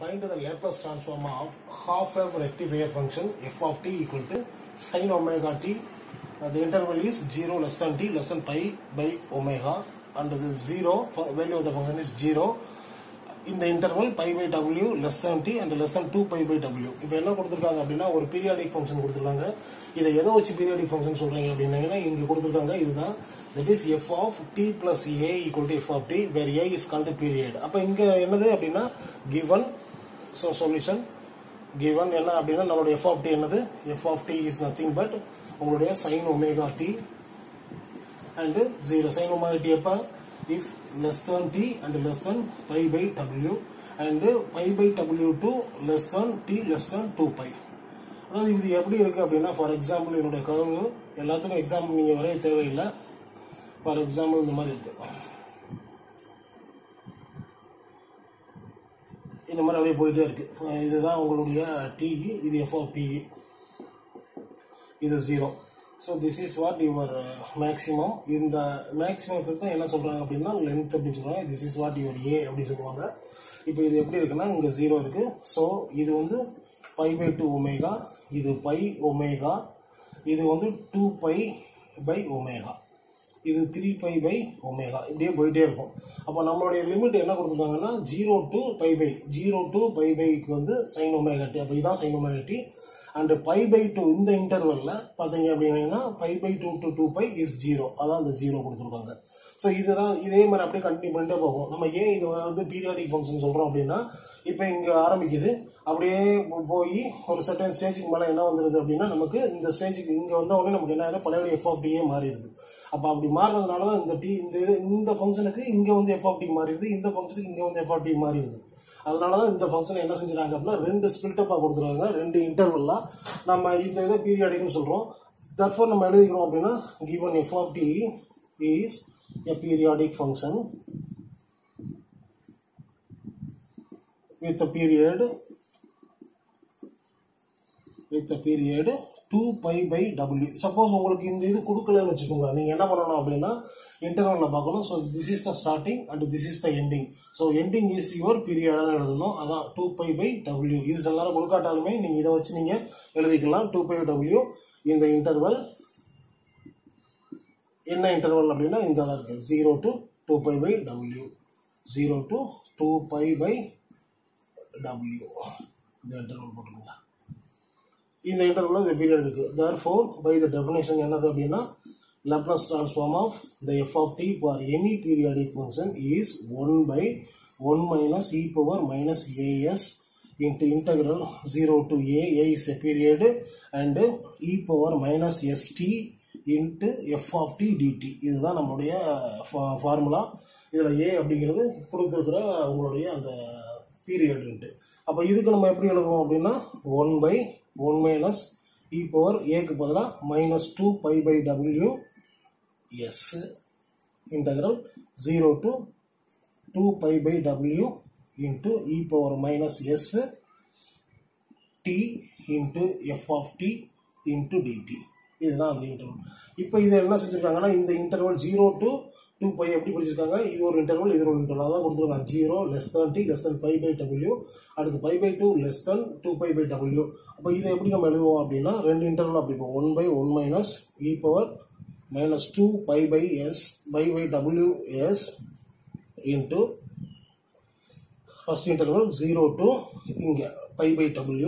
Find the Laplace transform of half wave rectifier function f of t equal to sin omega t. Uh, the interval is 0 less than t less than pi by omega and the 0 fu- value of the function is 0 in the interval pi by w less than t and less than 2 pi by w இப்போ என்ன கொடுத்துருக்காங்க அப்படின்னா ஒரு periodic function கொடுத்துருக்காங்க இதை எதை வச்சு periodic function சொல்றீங்க அப்படின்னா இங்க கொடுத்துருக்காங்க இதுதான் that is f of t plus a equal to f of t where a is called period அப்ப இங்க என்னது அப்படின்னா given so solution given என்ன அப்படின்னா நம்மளுடைய f of t என்னது f of t is nothing but உங்களுடைய sin omega t and 0 sin omega t அப்ப if less than t and less than pi by w and pi by w to less than t less than 2 pi அதாவது இது எப்படி இருக்கு அப்படின்னா for example இதனுடைய curve எல்லாத்துக்கும் example நீங்க வரைய தேவையில்லை ஃபார் எக்ஸாம்பிள் இந்த மாதிரி இருக்கு இந்த மாதிரி அப்படியே போயிட்டே இருக்கு இதுதான் உங்களுடைய டி இது எஃப் ஆஃப் டி இது zero so this is what your maximum இந்த மேக்ஸிமத்துக்கு தான் என்ன சொல்றாங்க அப்படின்னா லென்த் அப்படின்னு சொல்றாங்க this is what your A அப்படின்னு சொல்லுவாங்க இப்போ இது எப்படி இருக்குன்னா இங்கே ஜீரோ இருக்கு ஸோ இது வந்து பை பை டூ ஒமேகா இது பை ஒமேகா இது வந்து டூ பை பை ஒமேகா இது த்ரீ பை பை ஒமேகா இப்படியே போயிட்டே இருக்கும் அப்போ நம்மளுடைய லிமிட் என்ன கொடுத்துருக்காங்கன்னா zero to pi by zero to pi பைக்கு வந்து சைன் ஒமேகா டி அப்போ இதான் sine omega T and pi by two இந்த இன்டர்வல்ல பார்த்தீங்க அப்படின்னா pi by two to two pi is zero அதான் அந்த ஜீரோ கொடுத்துருக்காங்க ஸோ இதுதான் இதே மாதிரி அப்படியே கண்டினியூ பண்ணிட்டே போகும் நம்ம ஏன் இது வந்து பீரியாடிக் ஃபங்க்ஷன் சொல்றோம் அப்படின்னா இப்போ இங்க ஆரம்பிக்குது அப்படியே போ- போய் ஒரு சர்டன் ஸ்டேஜுக்கு மேலே என்ன வந்துருது அப்படின்னா நமக்கு இந்த ஸ்டேஜுக்கு இங்க வந்த உடனே நமக்கு என்ன ஆகுது பழைய எஃப் ஆஃப் டியே மாறிடுது அப்போ அப்படி மாறுறதுனால தான் இந்த டி இந்த இது இந்த ஃபங்க்ஷனுக்கு இங்க வந்து எஃப் ஆஃப் டி மாறிடுது இந்த ஃபங்க்ஷனுக்கு இங்க வந்து எஃப் ஆஃப் டி மாறிடுது அதனால தான் இந்த ஃபங்க்ஷன் என்ன செஞ்சுறாங்க அப்படின்னா ரெண்டு ஸ்பில்டப்பாக கொடுத்துருக்காங்க ரெண்டு இன்டர்வல்லாம் நம்ம இந்த இதை பீரியாடிக்னு சொல்கிறோம் தர்ஃபோர் நம்ம எழுதிக்கிறோம் அப்படின்னா given f of t is a periodic function with a period with a period 2 pi by w suppose உங்களுக்கு இந்த இது கொடுக்கலன்னு வச்சுக்கோங்க நீங்க என்ன பண்ணணும் அப்படின்னா இன்டர்வல்ல பார்க்கணும் so this is the starting and this is the ending so ending is your period எழுதணும் அதான் டூ பை பை டபிள்யூ இது சில நேரம் கொடுக்காட்டாலுமே நீங்க இதை வச்சு நீங்க எழுதிக்கலாம் டூ பை டபிள்யூ இந்த இன்டர்வல் என்ன இன்டர்வல் அப்படின்னா இந்த தான் இருக்கு zero to two pi by W zero to two pi by W இந்த இன்டர்வல் போட்டுருங்க இந்த இன்டர்வல் இந்த பீரியட் இருக்கு therefore by the definition என்னது அப்படின்னா Laplace transform of the f of t for any periodic function is 1 by 1 minus e power minus as into integral 0 to a a is a period and e power minus st into f of t dt இதுதான் நம்மளுடைய formula இதுல a அப்படிங்கிறது கொடுத்துருக்கிற உங்களுடைய அந்த period அப்போ இதுக்கு நம்ம எப்படி எழுதுவோம் அப்படின்னா one by one minus E power ஏக்கு பதிலாக minus two pi by W S integral zero to two pi by W into E power minus S T into F of T into DT இதுதான் அந்த interval இப்போ இது என்ன செஞ்சுருக்காங்கன்னா இந்த interval zero to two pi எப்படி படிச்சிருக்காங்க இது ஒரு இன்டர்வல் இது ஒரு இன்டர்வல் அதான் கொடுத்துருக்காங்க zero less than T less than five by W அடுத்து five by two less than two pi by W அப்போ இதை எப்படி நம்ம எழுதுவோம் அப்படின்னா ரெண்டு இன்டர்வல் அப்படி இப்போ one by one minus E power minus two pi by S pi by W S into first interval zero to இங்கே பை பை டபிள்யூ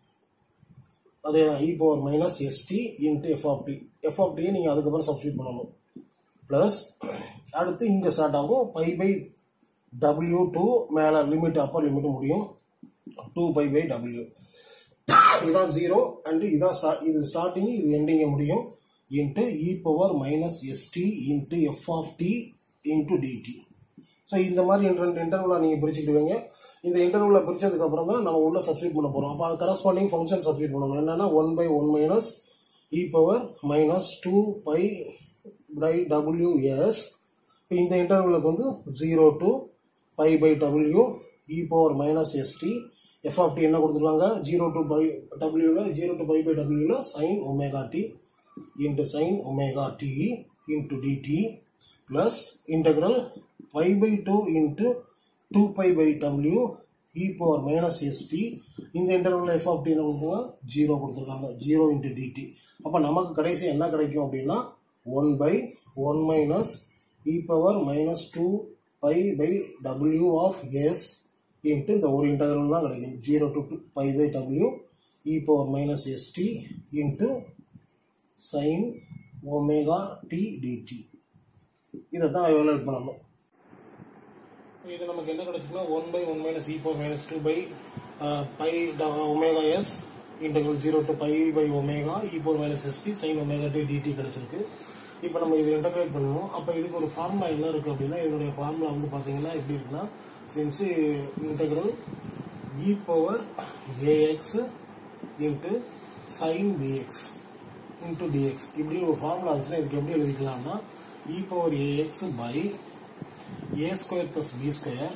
அதே E power minus ST into F of T F of டியை நீங்கள் அதுக்கப்புறம் substitute பண்ணணும் plus அடுத்து இங்கே start ஆகும் pi by W two மேலே லிமிட் அப்பர் லிமிட் முடியும் டூ பை பை டபிள்யூ இதுதான் ஜீரோ அண்ட் இதான் ஸ்டார்ட் இது ஸ்டார்டிங் இது எண்டிங்க முடியும் into E power minus ST into F of T into DT so இந்த மாதிரி ரெண்டு இன்டர்வலாக நீங்கள் பிரிச்சுக்கிடுவீங்க இந்த இன்டர்வலில் பிரிச்சதுக்கு அப்புறம் தான் நம்ம உள்ள சப்ஸ்டியூட் பண்ண போகிறோம் அப்போ அது கரஸ்பாண்டிங் ஃபங்க்ஷன் சப்ஸ்டியூட் பண்ணணும் என்னன்னா one by one minus E power minus two pi by W S இந்த இன்டர்வலுக்கு வந்து zero to pi by W E power minus ST F of T என்ன கொடுத்துருக்காங்க ஜீரோ டு பை டபிள்யூவில் ஜீரோ டு பை பை டபிள்யூவில் sine omega T into sine omega T into DT plus integral pi by two into two pi by W E power minus ST இந்த interval F of T என்ன கொடுத்துருக்காங்க zero கொடுத்துருக்காங்க zero into DD அப்போ நமக்கு கடைசி என்ன கிடைக்கும் அப்படின்னா one by one minus E power minus two pi by W of S into இந்த ஒரு இன்டர்வல் தான் கிடைக்கும் zero to pi by W E power minus ST into sine omega T DT இதை தான் எவாலுவேட் பண்ணணும் இது நமக்கு என்ன கிடைச்சுன்னா one by one minus E power minus two pi by omega S integral zero to pi by omega E power minus ST sine omega T DD கிடைச்சிருக்கு இப்போ நம்ம இதை இன்டகிரேட் பண்ணணும் அப்போ இதுக்கு ஒரு ஃபார்முலா என்ன இருக்குது அப்படின்னா இதனுடைய ஃபார்முலா வந்து பார்த்தீங்கன்னா எப்படி இருக்குன்னா since integral E power AX into sine BX into DX இப்படின்னு ஒரு ஃபார்முலா இருந்துச்சுன்னா இதுக்கு எப்படி எழுதிக்கலாம்னா E power AX by A square plus B square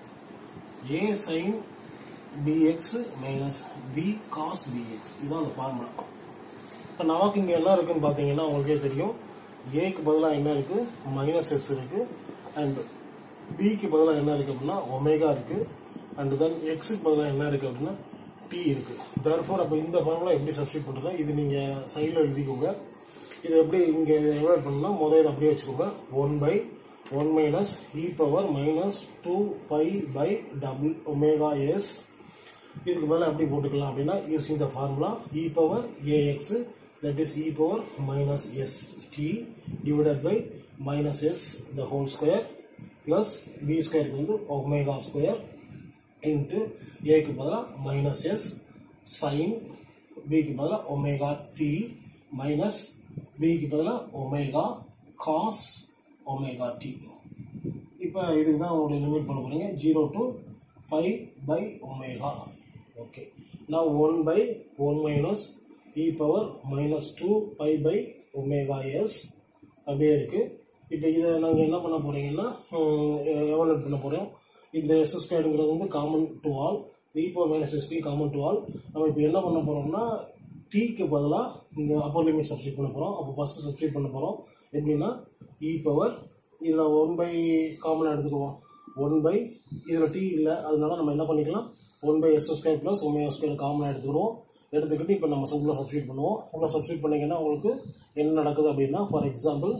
A sine BX minus B cos BX இதுதான் அந்த ஃபார்முலா இப்போ நமக்கு இங்கே என்ன இருக்குன்னு பார்த்தீங்கன்னா உங்களுக்கே தெரியும் ஏக்கு பதிலாக என்ன இருக்கு மைனஸ் எஸ் இருக்கு அண்ட் பிக்கு பதிலாக என்ன இருக்கு அப்படின்னா ஒமேகா இருக்கு அண்ட் தென் எக்ஸுக்கு பதிலாக என்ன இருக்கு அப்படின்னா டி இருக்கு தர்ஃபோர் அப்போ இந்த ஃபார்முலா எப்படி சப்ஸ்டியூட் பண்ணுறதா இது நீங்கள் சைடில் எழுதிக்கோங்க இது எப்படி இங்கே எவாய்ட் பண்ணணும்னா முதல் இதை அப்படியே வச்சுக்கோங்க one by one minus E power minus two pi by double omega S இதுக்கு மேலே எப்படி போட்டுக்கலாம் அப்படின்னா using the formula E power AX that is E power minus S T divided by minus S the whole square plus B ஸ்கொயருக்கு வந்து omega square into ஏக்கு பதிலாக minus S sign பிக்கு பதிலாக ஒமேகா டி மைனஸ் பிக்கு பதிலாக omega cos omega t இப்போ இதுக்கு தான் உங்களுடைய லிமிட் பண்ண போகிறீங்க zero to five by omega okay நான் one by one minus E power minus two pi by omega S அப்படியே இருக்குது இப்போ இதை நாங்கள் என்ன பண்ண போகிறீங்கன்னா எவாலுவேட் பண்ண போகிறோம் இந்த எஸ் ஸ்கொயர்டுங்கிறது வந்து common to all E power minus ST common to all நம்ம இப்போ என்ன பண்ண போகிறோம்னா டீக்கு பதிலாக இந்த அப்பர் லிமிட் சப்ஸ்டியூட் பண்ண போகிறோம் அப்போ ஃபஸ்ட்டு சப்ஸ்டியூட் பண்ண போகிறோம் எப்படின்னா இ பவர் இதில் ஒன் பை காமனாக எடுத்துக்குவோம் ஒன் பை இதில் டி இல்லை அதனால நம்ம என்ன பண்ணிக்கலாம் one by S square plus omega square காமனாக எடுத்துக்கிடுவோம் எடுத்துக்கிட்டு இப்போ நம்ம உள்ள சப்ஸ்டியூட் பண்ணுவோம் உள்ள சப்ஸ்டியூட் பண்ணிங்கன்னா உங்களுக்கு என்ன நடக்குது அப்படின்னா ஃபார் எக்ஸாம்பிள்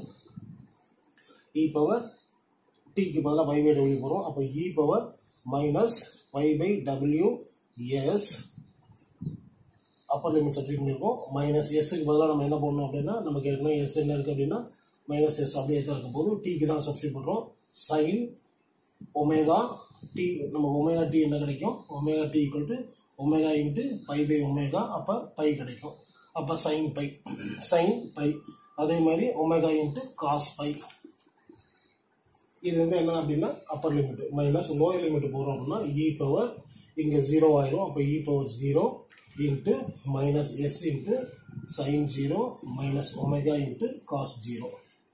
இ பவர் டிக்கு பதிலாக பை பை டபிள்யூ போகிறோம் அப்போ E power minus pi by W S upper limit substitute பண்ணியிருக்கோம் மைனஸ் எஸ்ஸுக்கு பதிலாக நம்ம என்ன பண்ணணும் அப்படின்னா நமக்கு ஏற்கனவே எஸ் என்ன இருக்குது அப்படின்னா மைனஸ் எஸ் அப்படியே தான் இருக்கும் போது டிக்கு தான் சப்ஸ்டியூட் பண்ணுறோம் சைன் ஒமேகா டி நம்ம ஒமேகா டி என்ன கிடைக்கும் omega T equal to omega into pi by omega அப்போ பை கிடைக்கும் அப்போ சைன் பை சைன் பை அதே மாதிரி ஒமேகா இன்ட்டு காஸ் பை இது வந்து என்ன அப்படின்னா upper limit minus lower limit போகிறோம் அப்படின்னா இ பவர் இங்கே ஜீரோ ஆயிரும் அப்போ E power zero into minus S into sine zero minus omega into cos zero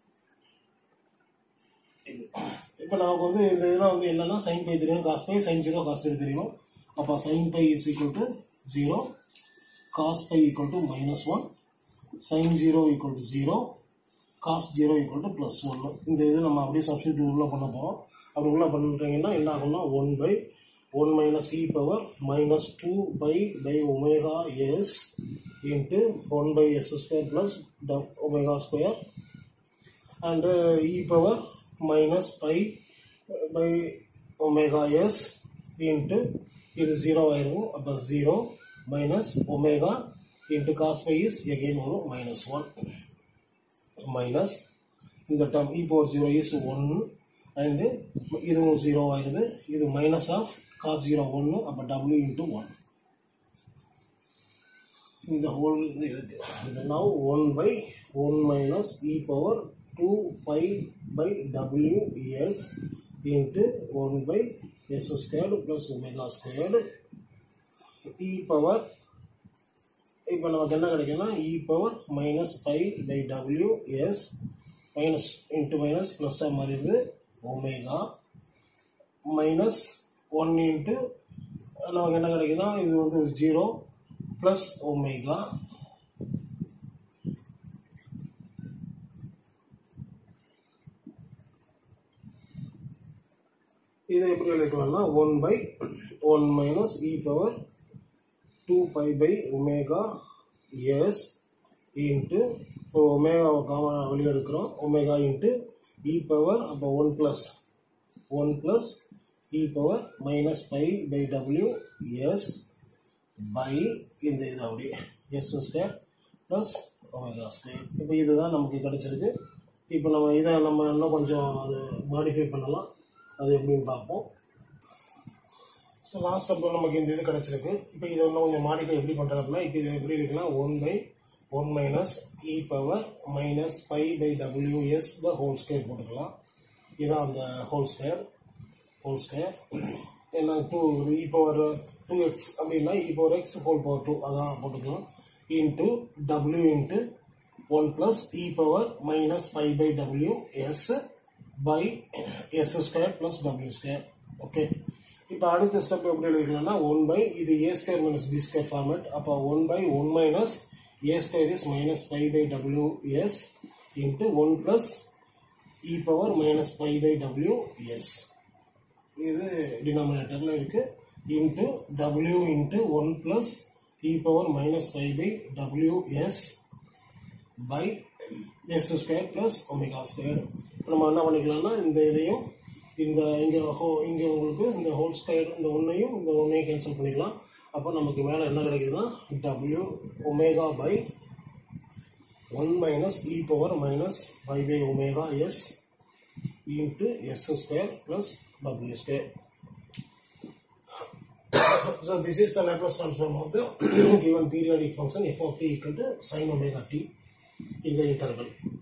இது இப்போ நமக்கு வந்து இந்த இதெல்லாம் வந்து என்னன்னா சைன் பை தெரியும் cos pi sine zero cos zero தெரியும் அப்போ sine pi is equal to zero cos pi equal to minus one sine zero equal to zero cos zero equal to plus ஒன்று இந்த இது நம்ம அப்படியே சப்ஸ்டியூட் உள்ளே பண்ண போகிறோம் அப்படி உள்ளே பண்ணுறீங்கன்னா என்ன ஆகும்னா one by one minus E power minus two pi by omega S into one by S square plus omega square and E power minus pi by omega S into இது ஜீரோ ஆயிரும் அப்போ zero minus omega into cos pi is again வரும் minus one minus இந்த term E power zero is one and இதுவும் zero ஆயிடுது இது minus of cos zero ஒன்று அப்போ டபிள்யூ இன்ட்டு ஒன் இந்த ஹோல் இது இருக்கு இது now one by one minus E power two pi by W S into one by S squared plus omega squared E power இப்போ நமக்கு என்ன கிடைக்குதுன்னா E power minus five by W S minus into minus ப்ளஸ்ஸாக மாறிடுது omega minus one into நமக்கு என்ன கிடைக்குதுன்னா இது வந்து ஜீரோ ப்ளஸ் ஒமேகா இதை எப்படி எழுதிக்கலாம்னா one by one minus E power two pi by omega S into இப்போ ஒமேகாவை காம வெளியே எடுக்கிறோம் ஒமேகா இன்ட்டு இ பவர் அப்போ one plus one plus E power minus pi by W S by இந்த இது அப்படி S square plus omega square இப்போ இதுதான் நமக்கு கிடைச்சிருக்கு இப்போ நம்ம இதை நம்ம இன்னும் கொஞ்சம் அது மாடிஃபை பண்ணலாம் அது எப்படின்னு பார்ப்போம் ஸோ லாஸ்ட் அப்போ நமக்கு இந்த இது கிடச்சிருக்கு இப்போ இதை இன்னும் கொஞ்சம் மாடிஃபை எப்படி பண்ணுறது அப்படின்னா இப்போ இதை எப்படி இருக்குன்னா one by one minus E power minus pi by WS the whole square போட்டுக்கலாம் இதுதான் அந்த ஹோல் ஸ்கொயர் ஹோல் ஸ்கொயர் என்ன two E power two X அப்படின்னா E power X whole power two அதான் போட்டுக்கலாம் into W into one plus E power minus pi by W S by S square plus W square okay இப்போ அடுத்த step எப்படி எழுதிக்கலாம்னா one by இது A square minus B square format அப்போ one by one minus A square is minus pi by W S into one plus E power minus pi by W S இது டினாமினேட்டரில் இருக்கு into W into one plus E power minus pi by W S by S square plus omega square இப்போ நம்ம என்ன பண்ணிக்கலாம்னா இந்த இதையும் இந்த இங்கே ஹோ இங்கே உங்களுக்கு இந்த ஹோல் ஸ்கொயர் இந்த ஒன்றையும் இந்த ஒன்றையும் கேன்சல் பண்ணிக்கலாம் அப்போ நமக்கு மேலே என்ன கிடைக்குதுன்னா W omega by one minus E power minus pi by omega S into S square plus W square So this is the Laplace transform of the given periodic function f of t equal to sin omega t in the interval.